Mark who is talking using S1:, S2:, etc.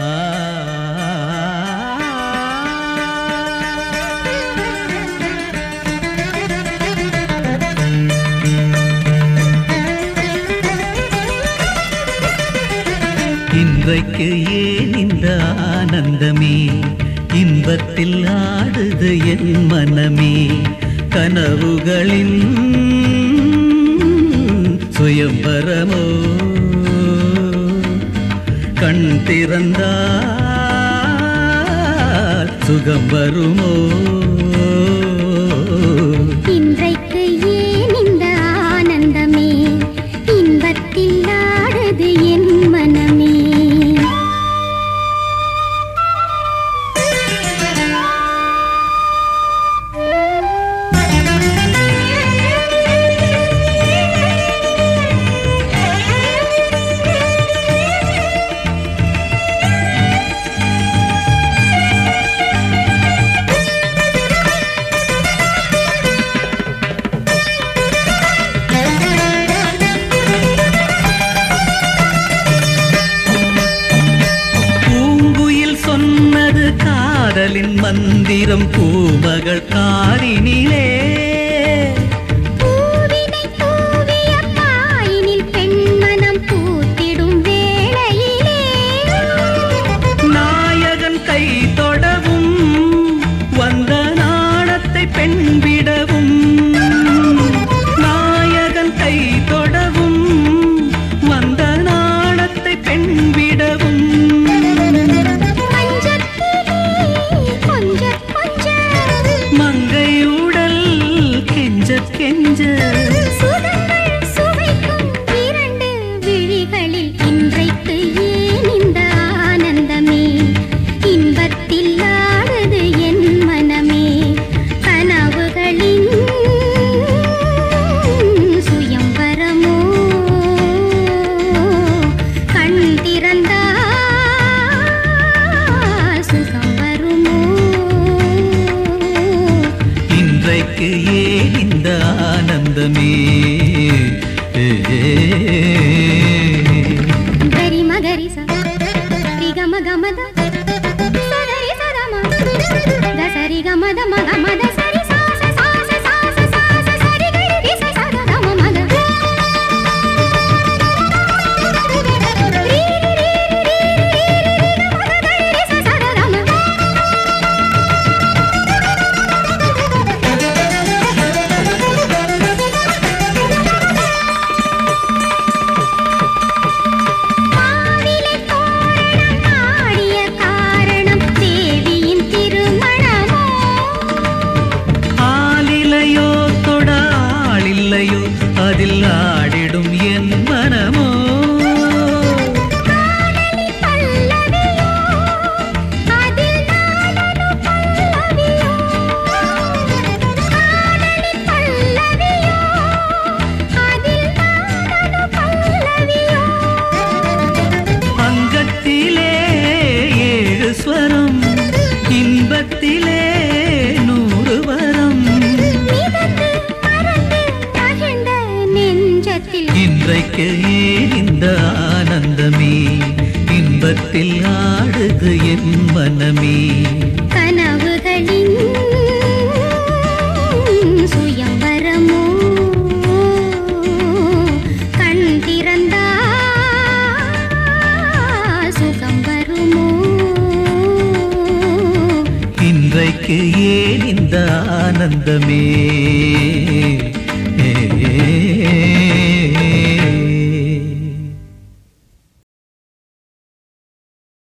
S1: இன்றைக்கு ஏன் இந்த ஆனந்தமே இன்பத்தில் ஆடுது என் மனமே கனவுகளின் சுயம்பரமோ கண் திறந்தால் சுகம் வருமோ
S2: இன்றைக்கு ஏன் இந்த ஆனந்தமே இன்பத்தில் ஆடுது என் மனமே
S1: பூங்குயில் சொன்னது காதலின் மந்திரம் பூமகள் காரினிலே
S2: பூவினை தூவிய பாயினில் பெண்மனம் பூத்திடும் வேளையிலே
S1: நாயகன் கை தொடவும் வந்த நாணத்தை பெண் விடவும் நாயகன் கை தொடவும் வந்த நாணத்தை பெண் விடவும்
S2: மஞ்சத்திலே கொஞ்ச கொஞ்ச
S1: மங்கையுடல் கெஞ்ச கெஞ்ச
S2: சுகங்கள் சுவைக்கும் இரண்டு விழிகளில் இன்றைக்கு ஏன் இந்த ஆனந்தமே இன்பத்தில் ஆடுது என் மனமே கனவுகளின் சுயம்பரமோ கண் திறந்தால் சுகம் வருமோ
S1: இன்றைக்கு ஏன் இந்த ஆனந்தமே
S2: ಗರಿ ಮಗರಿ ಸ ರಿ ಗ ಮ ಗ ಮ ದ ಸಗರಿ ಸ ದ ಮ ದ ಸರಿ ಗ ಮ ದ ಮ ಗ ಮ ದ ಸರಿ ಸ ಸ ಸ ಸ ಸ ಸ ಸ ಸ ಸರಿ ಗರಿ ರಿ ಸ ಸ ದ ದ ಮ ಮ ದ ರೀ ರಿ ರಿ ರಿ ರಿ ರಿ ರಿ ಗ ಮ ದ ದ ರಿ ಸ ಸ ದ ದ ಮ மாவிலை தோரணம் ஆடிய காரணம் தேவியின் திருமணமோ
S1: ஆளிலையோ தொட ஆளில்லையோ அதில் ஆடிடும் என் மனமோ
S2: காதலி பல்லவியோ அதில் நானனு பல்லவியோ காதலி பல்லவியோ அதில் நானனு பல்லவியோ
S1: அங்கத்திலே ஏழு ஸ்வரம் இன்பத்திலே நூறு வரம்
S2: மிதந்து மறந்து மகிழ்ந்த நெஞ்சத்தில்
S1: இன்றைக்கு ஏன் இந்த ஆனந்தமே இன்பத்தில் ஆடுது என் மனமே
S2: கனவுகளின் சுயம்பரமோ கண் திறந்தா சுகம் வருமோ
S1: இன்றைக்கு ஏன் இந்த ஆனந்தமே